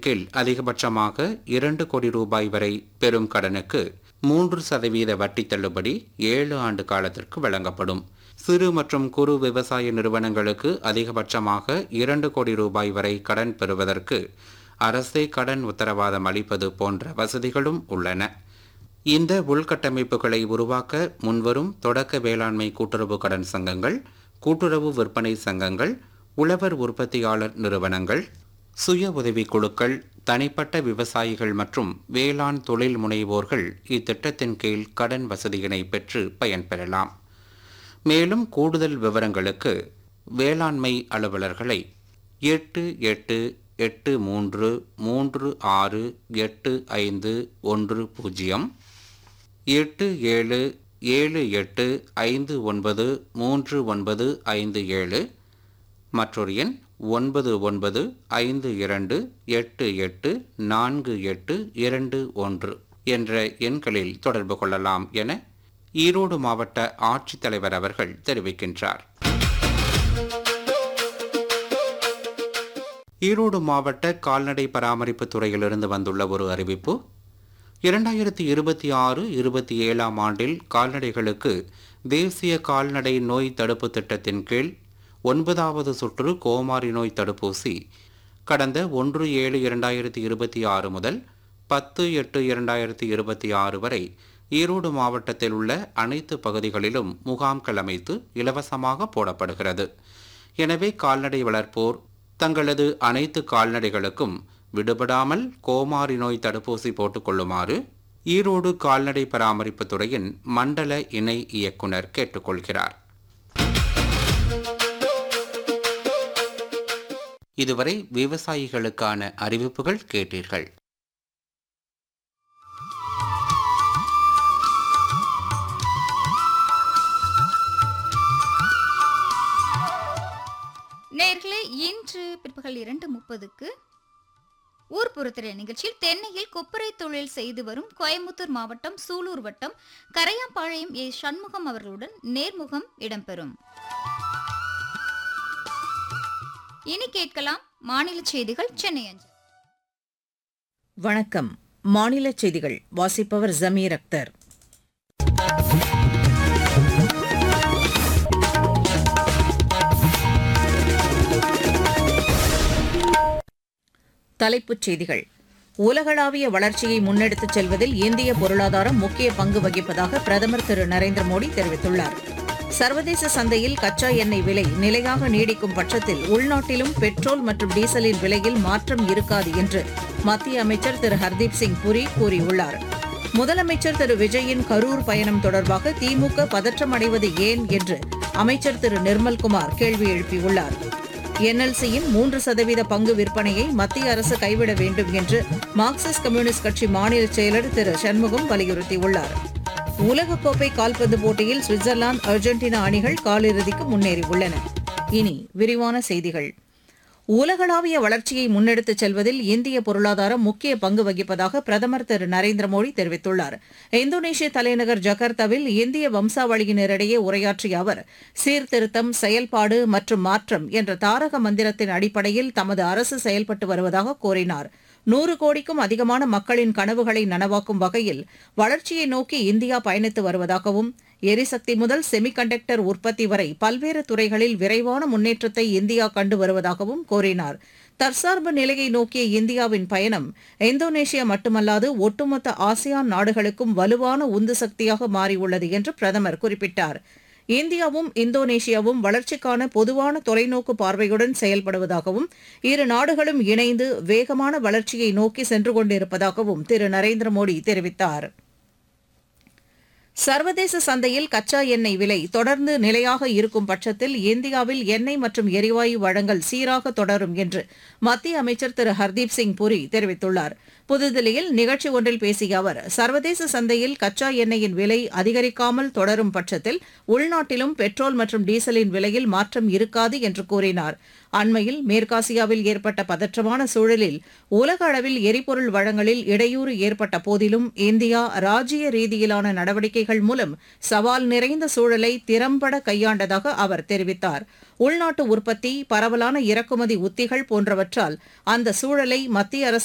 கீழ் அதிகபட்சமாக இரண்டு கோடி ரூபாய் வரை பெறும் கடனுக்கு மூன்று சதவீத வட்டி தள்ளுபடி ஏழு ஆண்டு காலத்திற்கு வழங்கப்படும் சிறு மற்றும் குறு விவசாய நிறுவனங்களுக்கு அதிகபட்சமாக இரண்டு கோடி ரூபாய் வரை கடன் பெறுவதற்கு அரசே கடன் உத்தரவாதம் அளிப்பது போன்ற வசதிகளும் உள்ளன இந்த உள்கட்டமைப்புகளை உருவாக்க முன்வரும் தொடக்க வேளாண்மை கூட்டுறவு கடன் சங்கங்கள் கூட்டுறவு விற்பனை சங்கங்கள் உழவர் உற்பத்தியாளர் நிறுவனங்கள் சுய உதவிக் குழுக்கள் தனிப்பட்ட விவசாயிகள் மற்றும் வேளாண் தொழில் முனைவோர்கள் இத்திட்டத்தின் கீழ் கடன் வசதியினை பெற்று பயன்பெறலாம் மேலும் கூடுதல் விவரங்களுக்கு வேளாண்மை அலுவலர்களை எட்டு எட்டு எட்டு மூன்று மூன்று ஆறு எட்டு ஐந்து ஒன்று பூஜ்ஜியம் எட்டு ஏழு ஏழு எட்டு ஐந்து ஒன்பது மூன்று ஒன்பது ஐந்து ஏழு மற்றொரு எண் ஒன்பது ஒன்பது ஐந்து இரண்டு எட்டு எட்டு நான்கு எட்டு இரண்டு ஒன்று என்ற எண்களில் தொடர்பு கொள்ளலாம் என ஈரோடு மாவட்ட ஆட்சித்தலைவர் அவர்கள் தெரிவிக்கின்றார் ஈரோடு மாவட்ட கால்நடை பராமரிப்பு துறையிலிருந்து வந்துள்ள ஒரு அறிவிப்பு இரண்டாயிரத்தி இருபத்தி ஆறு இருபத்தி ஏழாம் ஆண்டில் கால்நடைகளுக்கு தேசிய கால்நடை நோய் தடுப்பு திட்டத்தின் கீழ் ஒன்பதாவது சுற்று கோமாரி நோய் தடுப்பூசி கடந்த ஒன்று ஏழு இரண்டாயிரத்தி இருபத்தி ஆறு முதல் பத்து எட்டு இரண்டாயிரத்தி இருபத்தி ஆறு வரை ஈரோடு மாவட்டத்தில் உள்ள அனைத்து பகுதிகளிலும் முகாம்கள் அமைத்து இலவசமாக போடப்படுகிறது எனவே கால்நடை வளர்ப்போர் தங்களது அனைத்து கால்நடைகளுக்கும் விடுபடாமல் கோமாரி நோய் தடுப்பூசி போட்டுக்கொள்ளுமாறு ஈரோடு கால்நடை பராமரிப்பு துறையின் மண்டல இணை இயக்குனர் கேட்டுக்கொள்கிறார் இதுவரை விவசாயிகளுக்கான அறிவிப்புகள் கேட்டீர்கள் நேர்களே இன்று பிற்பகல் இரண்டு முப்பதுக்கு ஊர்ப்புறத்திரை நிகழ்ச்சியில் தென்னையில் கொப்பரை தொழில் செய்து வரும் கோயம்புத்தூர் மாவட்டம் சூலூர் வட்டம் கரையாம்பாளையம் ஏ சண்முகம் அவர்களுடன் நேர்முகம் இடம்பெறும் இனி கேட்கலாம் மாநில செய்திகள் சென்னை அஞ்சல் வணக்கம் மாநில செய்திகள் வாசிப்பவர் ஜமீர் அக்தர் தலைப்புச் செய்திகள் உலகளாவிய வளர்ச்சியை முன்னெடுத்துச் செல்வதில் இந்திய பொருளாதாரம் முக்கிய பங்கு வகிப்பதாக பிரதமர் திரு நரேந்திர மோடி தெரிவித்துள்ளார் சர்வதேச சந்தையில் கச்சா எண்ணெய் விலை நிலையாக நீடிக்கும் பட்சத்தில் உள்நாட்டிலும் பெட்ரோல் மற்றும் டீசலின் விலையில் மாற்றம் இருக்காது என்று மத்திய அமைச்சர் திரு ஹர்தீப் சிங் புரி கூறியுள்ளார் முதலமைச்சர் திரு விஜயின் கரூர் பயணம் தொடர்பாக திமுக பதற்றமடைவது ஏன் என்று அமைச்சர் திரு நிர்மல்குமார் கேள்வி எழுப்பியுள்ளார் என்எல்சியின் மூன்று சதவீத பங்கு விற்பனையை மத்திய அரசு கைவிட வேண்டும் என்று மார்க்சிஸ்ட் கம்யூனிஸ்ட் கட்சி மாநில செயலர் திரு சண்முகம் வலியுறுத்தியுள்ளார் உலகக்கோப்பை கால்பந்து போட்டியில் சுவிட்சர்லாந்து அர்ஜென்டினா அணிகள் காலிறுதிக்கு முன்னேறியுள்ளன இனி விரிவான செய்திகள் உலகளாவிய வளர்ச்சியை முன்னெடுத்துச் செல்வதில் இந்திய பொருளாதாரம் முக்கிய பங்கு வகிப்பதாக பிரதமர் திரு நரேந்திர மோடி தெரிவித்துள்ளார் இந்தோனேஷிய தலைநகர் ஜகர்த்தாவில் இந்திய வம்சாவளியினரிடையே உரையாற்றிய அவர் சீர்திருத்தம் செயல்பாடு மற்றும் மாற்றம் என்ற தாரக மந்திரத்தின் அடிப்படையில் தமது அரசு செயல்பட்டு வருவதாக கூறினார் நூறு கோடிக்கும் அதிகமான மக்களின் கனவுகளை நனவாக்கும் வகையில் வளர்ச்சியை நோக்கி இந்தியா பயணித்து வருவதாகவும் எரிசக்தி முதல் செமிகண்டக்டர் உற்பத்தி வரை பல்வேறு துறைகளில் விரைவான முன்னேற்றத்தை இந்தியா கண்டு வருவதாகவும் கூறினார் தற்சார்பு நிலையை நோக்கிய இந்தியாவின் பயணம் இந்தோனேஷியா மட்டுமல்லாது ஒட்டுமொத்த ஆசியான் நாடுகளுக்கும் வலுவான உந்து சக்தியாக மாறியுள்ளது என்று பிரதமர் குறிப்பிட்டார் இந்தியாவும் இந்தோனேஷியாவும் வளர்ச்சிக்கான பொதுவான தொலைநோக்கு பார்வையுடன் செயல்படுவதாகவும் இரு நாடுகளும் இணைந்து வேகமான வளர்ச்சியை நோக்கி சென்று கொண்டிருப்பதாகவும் திரு நரேந்திர மோடி தெரிவித்தார் சர்வதேச சந்தையில் கச்சா எண்ணெய் விலை தொடர்ந்து நிலையாக இருக்கும் பட்சத்தில் இந்தியாவில் எண்ணெய் மற்றும் எரிவாயு வழங்கல் சீராக தொடரும் என்று மத்திய அமைச்சர் திரு ஹர்தீப் சிங் புரி தெரிவித்துள்ளார் புதுதில்லியில் நிகழ்ச்சி ஒன்றில் பேசிய அவர் சர்வதேச சந்தையில் கச்சா எண்ணெயின் விலை அதிகரிக்காமல் தொடரும் பட்சத்தில் உள்நாட்டிலும் பெட்ரோல் மற்றும் டீசலின் விலையில் மாற்றம் இருக்காது என்று கூறினார் அண்மையில் மேற்காசியாவில் ஏற்பட்ட பதற்றமான சூழலில் உலக அளவில் எரிபொருள் வழங்கலில் இடையூறு ஏற்பட்ட போதிலும் இந்தியா ராஜ்ய ரீதியிலான நடவடிக்கைகள் மூலம் சவால் நிறைந்த சூழலை திறம்பட கையாண்டதாக அவர் தெரிவித்தார் உள்நாட்டு உற்பத்தி பரவலான இறக்குமதி உத்திகள் போன்றவற்றால் அந்த சூழலை மத்திய அரசு